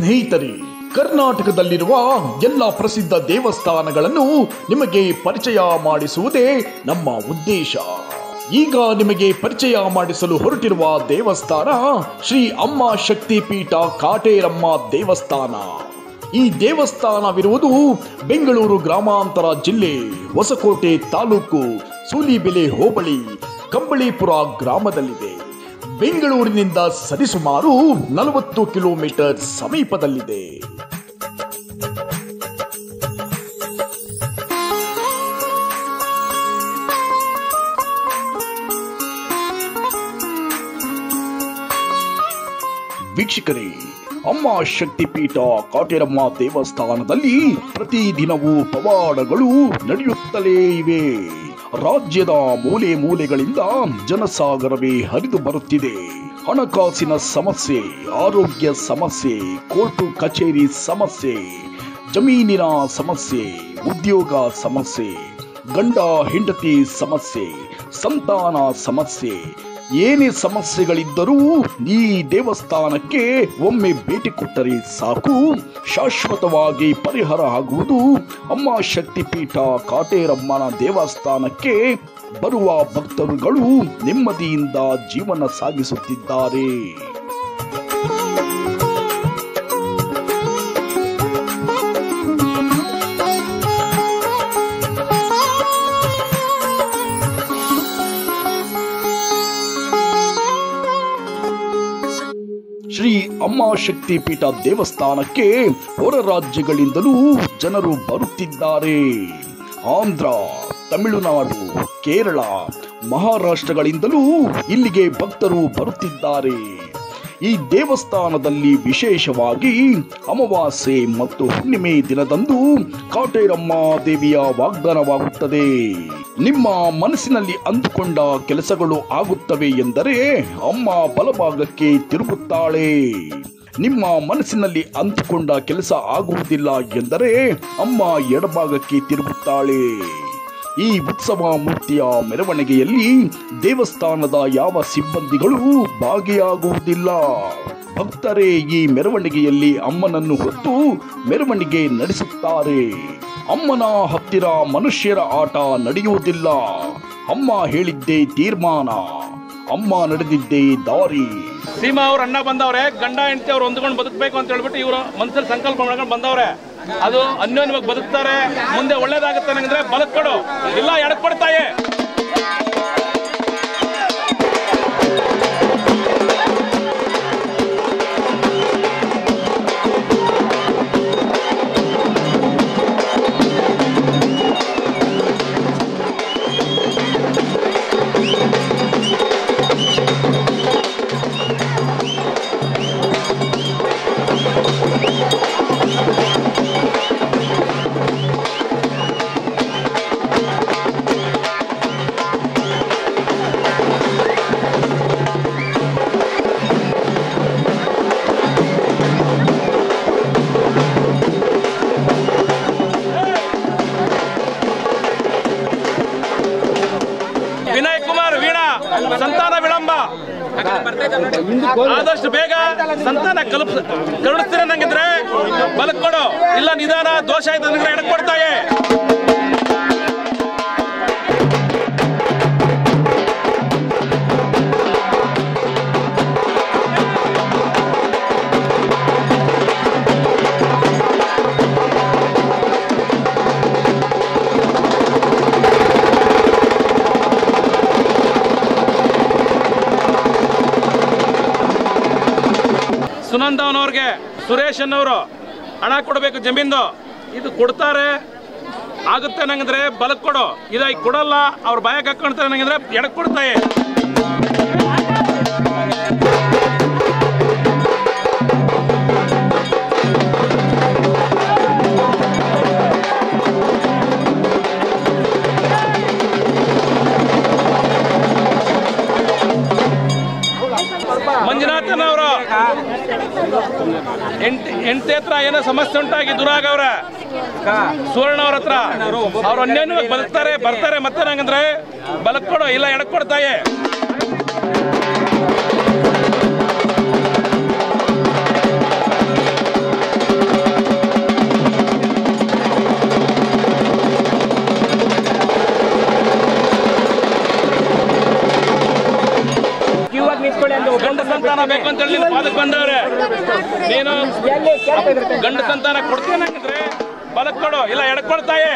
ಸ್ನೇಹಿತರೆ ಕರ್ನಾಟಕದಲ್ಲಿರುವ ಎಲ್ಲ ಪ್ರಸಿದ್ಧ ದೇವಸ್ಥಾನಗಳನ್ನು ನಿಮಗೆ ಪರಿಚಯ ಮಾಡಿಸುವುದೇ ನಮ್ಮ ಉದ್ದೇಶ ಈಗ ನಿಮಗೆ ಪರಿಚಯ ಮಾಡಿಸಲು ಹೊರಟಿರುವ ದೇವಸ್ಥಾನ ಶ್ರೀ ಅಮ್ಮ ಶಕ್ತಿಪೀಠ ಕಾಟೇರಮ್ಮ ದೇವಸ್ಥಾನ ಈ ದೇವಸ್ಥಾನವಿರುವುದು ಬೆಂಗಳೂರು ಗ್ರಾಮಾಂತರ ಜಿಲ್ಲೆ ಹೊಸಕೋಟೆ ತಾಲೂಕು ಸೂಲಿಬೆಲೆ ಹೋಬಳಿ ಕಂಬಳಿಪುರ ಗ್ರಾಮದಲ್ಲಿದೆ ಬೆಂಗಳೂರಿನಿಂದ ಸರಿಸುಮಾರು ನಲವತ್ತು ಕಿಲೋಮೀಟರ್ ಸಮೀಪದಲ್ಲಿದೆ ವೀಕ್ಷಕರೇ ಅಮ್ಮ ಶಕ್ತಿಪೀಠ ಕಾಟೇರಮ್ಮ ದೇವಸ್ಥಾನದಲ್ಲಿ ಪ್ರತಿದಿನವೂ ಪವಾಡಗಳು ನಡೆಯುತ್ತಲೇ ಇವೆ ರಾಜ್ಯದ ಮೂಲೆ ಮೂಲೆಗಳಿಂದ ಜನಸಾಗರವೇ ಹರಿದು ಬರುತ್ತಿದೆ ಹಣಕಾಸಿನ ಸಮಸ್ಯೆ ಆರೋಗ್ಯ ಸಮಸ್ಯೆ ಕೋರ್ಟು ಕಚೇರಿ ಸಮಸ್ಯೆ ಜಮೀನಿನ ಸಮಸ್ಯೆ ಉದ್ಯೋಗ ಸಮಸ್ಯೆ ಗಂಡ ಹೆಂಡತಿ ಸಮಸ್ಯೆ ಸಂತಾನ ಸಮಸ್ಯೆ ಏನೇ ಸಮಸ್ಯೆಗಳಿದ್ದರೂ ಈ ದೇವಸ್ಥಾನಕ್ಕೆ ಒಮ್ಮೆ ಭೇಟಿ ಕೊಟ್ಟರೆ ಸಾಕು ಶಾಶ್ವತವಾಗಿ ಪರಿಹಾರ ಆಗುವುದು ಅಮ್ಮ ಶಕ್ತಿಪೀಠ ಕಾಟೇರಮ್ಮನ ದೇವಸ್ಥಾನಕ್ಕೆ ಬರುವ ಭಕ್ತರುಗಳು ನೆಮ್ಮದಿಯಿಂದ ಜೀವನ ಸಾಗಿಸುತ್ತಿದ್ದಾರೆ ಶ್ರೀ ಅಮ್ಮ ಶಕ್ತಿಪೀಠ ದೇವಸ್ಥಾನಕ್ಕೆ ಹೊರ ರಾಜ್ಯಗಳಿಂದಲೂ ಜನರು ಬರುತ್ತಿದ್ದಾರೆ ಆಂಧ್ರ ತಮಿಳುನಾಡು ಕೇರಳ ಮಹಾರಾಷ್ಟ್ರಗಳಿಂದಲೂ ಇಲ್ಲಿಗೆ ಭಕ್ತರು ಬರುತ್ತಿದ್ದಾರೆ ಈ ದೇವಸ್ಥಾನದಲ್ಲಿ ವಿಶೇಷವಾಗಿ ಅಮಾವಾಸ್ಯೆ ಮತ್ತು ಹುಣ್ಣಿಮೆ ದಿನದಂದು ಕಾಟೇರಮ್ಮ ದೇವಿಯ ವಾಗ್ದಾನವಾಗುತ್ತದೆ ನಿಮ್ಮ ಮನಸ್ಸಿನಲ್ಲಿ ಅಂದುಕೊಂಡ ಕೆಲಸಗಳು ಆಗುತ್ತವೆ ಎಂದರೆ ಅಮ್ಮ ಬಲಭಾಗಕ್ಕೆ ತಿರುಗುತ್ತಾಳೆ ನಿಮ್ಮ ಮನಸ್ಸಿನಲ್ಲಿ ಅಂದುಕೊಂಡ ಕೆಲಸ ಆಗುವುದಿಲ್ಲ ಎಂದರೆ ಅಮ್ಮ ಎಡಭಾಗಕ್ಕೆ ತಿರುಗುತ್ತಾಳೆ ಈ ಉತ್ಸವ ಮೂರ್ತಿಯ ಮೆರವಣಿಗೆಯಲ್ಲಿ ದೇವಸ್ಥಾನದ ಯಾವ ಸಿಬ್ಬಂದಿಗಳು ಭಾಗಿಯಾಗುವುದಿಲ್ಲ ಭಕ್ತರೇ ಈ ಮೆರವಣಿಗೆಯಲ್ಲಿ ಅಮ್ಮನನ್ನು ಹೊತ್ತು ಮೆರವಣಿಗೆ ನಡೆಸುತ್ತಾರೆ ಅಮ್ಮನ ಹತ್ತಿರ ಮನುಷ್ಯರ ಆಟ ನಡೆಯುವುದಿಲ್ಲ ಅಮ್ಮ ಹೇಳಿದ್ದೇ ತೀರ್ಮಾನ ಅಮ್ಮ ನಡೆದಿದ್ದೇ ದಾರಿ ಸೀಮಾ ಅವ್ರ ಅಣ್ಣ ಬಂದವ್ರೆ ಗಂಡ ಹೆಂಡತಿ ಅವ್ರು ಹೊಂದ್ಕೊಂಡು ಬದುಕಬೇಕು ಅಂತ ಹೇಳ್ಬಿಟ್ಟು ಇವರು ಮನಸ್ಸಲ್ಲಿ ಸಂಕಲ್ಪ ಮಾಡ್ಕೊಂಡು ಬಂದವ್ರೆ ಅದು ಅನ್ಯೋನ್ಯವಾಗಿ ಬದುಕ್ತಾರೆ ಮುಂದೆ ಒಳ್ಳೇದಾಗುತ್ತೆ ನಂಗಂದ್ರೆ ಬಲಕ್ ಕೊಡು ಇಲ್ಲ ಎಡಕ್ ಕೊಡ್ತಾಯೆ ವಿನಯ್ ಕುಮಾರ್ ವೀಣಾ ಸಂತಾನ ವಿಳಂಬ ಆದಷ್ಟು ಬೇಗ ಸಂತಾನ ಕಲ್ಪ್ ಕರುಣಿಸ್ತೀರ ನಂಗಿದ್ರೆ ಬಲಕ್ ಕೊಡು ಇಲ್ಲ ನಿಧಾನ ದೋಷ ಆಯ್ತು ಅಂದ್ರೆ ಎಡಕ್ ಕೊಡ್ತಾಯೆ ಸುನಂದ ಅವನವ್ರಿಗೆ ಸುರೇಶ್ ಅನ್ನೋರು ಹಣ ಕೊಡಬೇಕು ಜಮೀನ್ದು ಇದು ಕೊಡ್ತಾರೆ ಆಗುತ್ತೆ ನಂಗಂದ್ರೆ ಬಲಕ್ ಕೊಡು ಇದಾಗಿ ಕೊಡಲ್ಲ ಅವ್ರ ಬಾಯಕ್ಕೆ ಹಾಕೊಳ್ತಾರೆ ನಂಗಂದ್ರೆ ಎಡಕ್ ಕೊಡ್ತಾಯೆ ಮಂಜುನಾಥನ್ ಅವರು ಎಂಟ್ ಎಂಟೆ ಹತ್ರ ಏನೋ ಸಮಸ್ಯೆ ಉಂಟಾಗಿ ದೂರ ಆಗವ್ರ ಸುವರ್ಣ ಅವ್ರ ಹತ್ರ ಅವ್ರು ಅನ್ಯನ್ಯ ಬದುಕ್ತಾರೆ ಬರ್ತಾರೆ ಮತ್ತೆ ನಂಗಂದ್ರೆ ಬಲಕ್ ಕೊಡು ಇಲ್ಲ ಎಡಕ್ ಕೊಡ್ತಾಯೆ ಸಂತಾನ ಬೇಕು ಅಂತ ಹೇಳಿ ನಿನ್ನ ಪಾದಕ್ಕೆ ಬಂದವ್ರೆ ನೀನು ಗಂಡು ಸಂತಾನ ಕೊಡ್ತೀನಂಗಿದ್ರೆ ಬಲಕ್ ಕೊಡು ಇಲ್ಲ ಎಡ್ಕೊಳ್ತಾಯೇ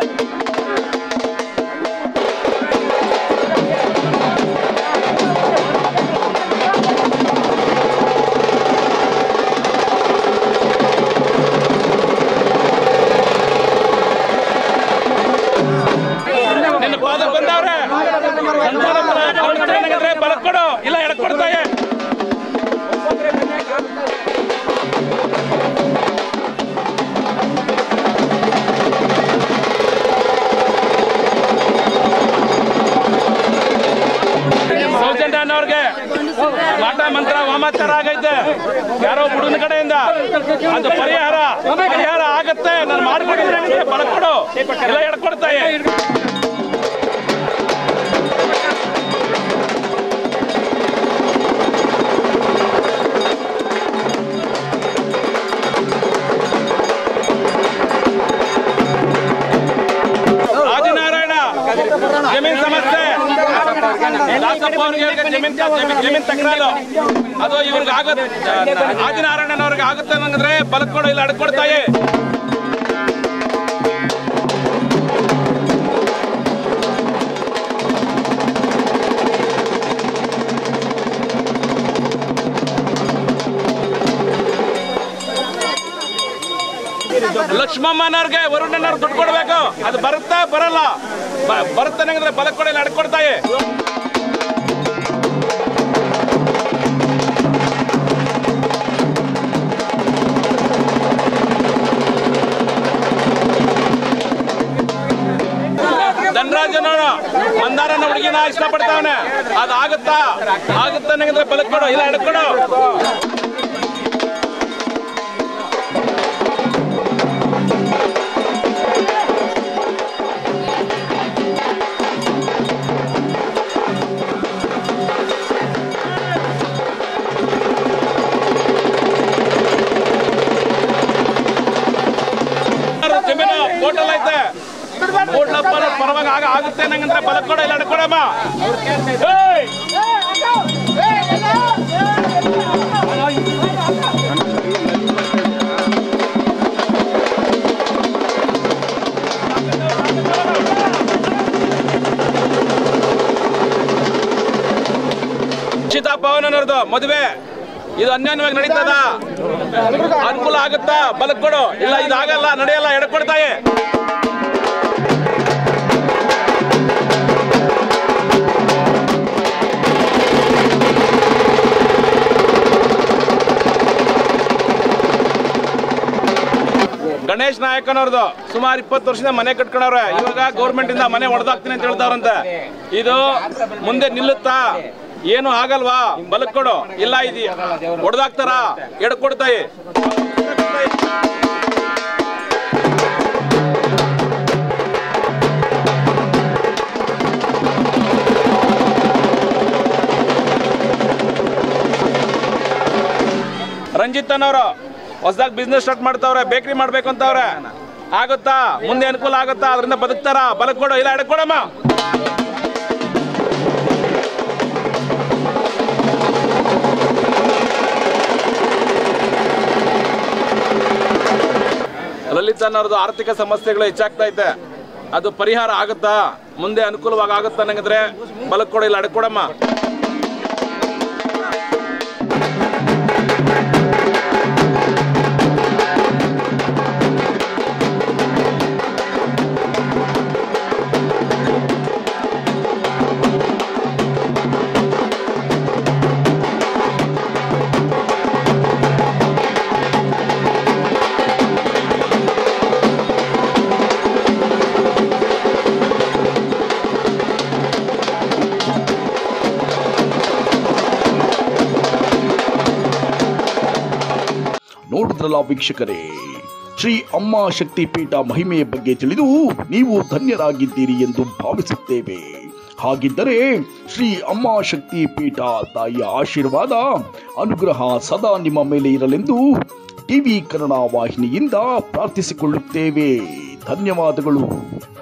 ನಿನ್ನ ಪಾದಕ್ಕೆ ಬಂದವ್ರೆ ಸಂತಾನ ಕೊಡ್ತೀನಂಗಿದ್ರೆ ಬಲಕ್ ಕೊಡು ಇಲ್ಲ ಎಡ್ಕೊಳ್ತಾಯೇ ಸೌಜನ್ಯ ಅನ್ನೋರ್ಗೆ ಮಾಟ ಮಂತ್ರ ವಾಮಾಚಾರ ಆಗೈತೆ ಯಾರೋ ಹುಡುಗನ ಕಡೆಯಿಂದ ಅದು ಪರಿಹಾರ ಪರಿಹಾರ ಆಗತ್ತೆ ನಾನು ಮಾಡ್ಕೊಡಿದ್ರೆ ಬಲಕೊಡು ಇಲ್ಲ ಎಡ್ಕೊಡ್ತಾಯಿ ಆದಿನಾರಾಯಣ ಜಮೀನ್ ಸಮಸ್ಯೆ ದಾಸಪ್ಪ ಅವ್ರಿಗೆ ಜಮೀನ್ ಜಮೀನ್ ಜಮೀನ್ ತಕರಾರು ಅದು ಇವ್ರಿಗೆ ಆಗುತ್ತೆ ಆದಿನಾರಾಯಣನವ್ರಿಗೆ ಆಗುತ್ತೆ ಅನ್ನಂಗಿದ್ರೆ ಬಲಕ್ ಕೊಡು ಇಲ್ಲ ಅಡ್ಕೊಡ್ತಾಯಿ ಲಕ್ಷ್ಮಮ್ಮನವ್ರಿಗೆ ವರುಣನವ್ರು ದುಡ್ಡು ಕೊಡ್ಬೇಕು ಅದು ಬರುತ್ತಾ ಬರಲ್ಲ ಬ- ಬರುತ್ತೆ ಅನ್ನಂಗಿದ್ರೆ ಬಲಕ್ ಕೊಡಿ ಇಲ್ಲ ಅಡ್ಕೊಡ್ತಾಯಿ ಧನರಾಜನವನು ಮಂದಾರನ ಹುಡುಗಿನ ಇಷ್ಟಪಡ್ತಾವನೆ ಅದು ಆಗುತ್ತಾ ಆಗುತ್ತ ಅನ್ನಂಗಿದ್ರೆ ಬಲಕ್ ಕೊಡು ಇಲ್ಲ ಎಡ್ಕೊಡು ಜಮೀನು ಹೋಟೆಲ್ ಐತೆ ಹೋಟ್ಲಪ್ಪ ಪರವಾಗಿ ಆಗ ಆಗುತ್ತೆ ನಂಗಂದ್ರೆ ಬಲಕ್ ಕೊಡ ಇಲ್ಲ ಅಡ್ಕೊಡಮ್ಮ ಏಯ್! ಚಿತಾ ಪವನನವ್ರದ್ದು ಮದುವೆ ಇದು ಅನ್ಯಾನ್ಯವಾಗಿ ನಡೀತದ ಅನುಕೂಲ ಆಗುತ್ತಾ ಬಲಕ್ ಕೊಡು ಇಲ್ಲ ಇದಾಗಲ್ಲ ನಡೆಯಲ್ಲ ಎಡ್ಕೊಡ್ತಾಯಿ ಗಣೇಶ್ ನಾಯಕನವ್ರದ್ದು ಸುಮಾರು ಇಪ್ಪತ್ತು ವರ್ಷದಿಂದ ಮನೆ ಕಟ್ಕೊಂಡವ್ರೆ ಇವಾಗ ಗೌರ್ಮೆಂಟ್ ಇಂದ ಮನೆ ಹೊಡೆದಾಕ್ತೀನಿ ಅಂತ ಹೇಳ್ತಾವ್ರಂತೆ ಇದು ಮುಂದೆ ನಿಲ್ಲುತ್ತಾ ಏನು ಆಗಲ್ವಾ ಬಲಕ್ ಕೊಡು ಇಲ್ಲ ಇದು ಹೊಡೆದಾಕ್ತಾರ ಎಡ್ಕೊಡ್ತಾಯಿ ರಂಜಿತ್ ಅನ್ನೋರು ಹೊಸದಾಗಿ ಬಿಸ್ನೆಸ್ ಸ್ಟಾರ್ಟ್ ಮಾಡ್ತಾವ್ರೆ ಬೇಕರಿ ಮಾಡ್ಬೇಕು ಅಂತವ್ರೆ ಆಗುತ್ತಾ ಮುಂದೆ ಅನುಕೂಲ ಆಗುತ್ತಾ ಅದರಿಂದ ಬದುಕ್ತಾರ ಬಲಕ್ ಕೊಡು ಇಲ್ಲ ಎಡ್ಕೊಡಮ್ಮ ಲಲಿತ್ ಅನ್ನೋರ್ದು ಆರ್ಥಿಕ ಸಮಸ್ಯೆಗಳು ಹೆಚ್ಚಾಗ್ತಾ ಐತೆ ಅದು ಪರಿಹಾರ ಆಗುತ್ತಾ ಮುಂದೆ ಅನುಕೂಲವಾಗಿ ಆಗುತ್ತಾ ಅನ್ನಂಗಿದ್ರೆ ಬಲಕ್ ಕೊಡು ಇಲ್ಲ ಅಡ್ಕೊಡಮ್ಮ ನೋಡಿದ್ರಲ್ಲ ವೀಕ್ಷಕರೇ ಶ್ರೀ ಅಮ್ಮ ಶಕ್ತಿ ಪೀಠ ಮಹಿಮೆಯ ಬಗ್ಗೆ ತಿಳಿದು ನೀವು ಧನ್ಯರಾಗಿದ್ದೀರಿ ಎಂದು ಭಾವಿಸುತ್ತೇವೆ ಹಾಗಿದ್ದರೆ ಶ್ರೀ ಅಮ್ಮ ಶಕ್ತಿ ಪೀಠ ತಾಯಿಯ ಆಶೀರ್ವಾದ ಅನುಗ್ರಹ ಸದಾ ನಿಮ್ಮ ಮೇಲೆ ಇರಲೆಂದು ಟಿವಿ ಕನ್ನಡ ವಾಹಿನಿಯಿಂದ ಪ್ರಾರ್ಥಿಸಿಕೊಳ್ಳುತ್ತೇವೆ ಧನ್ಯವಾದಗಳು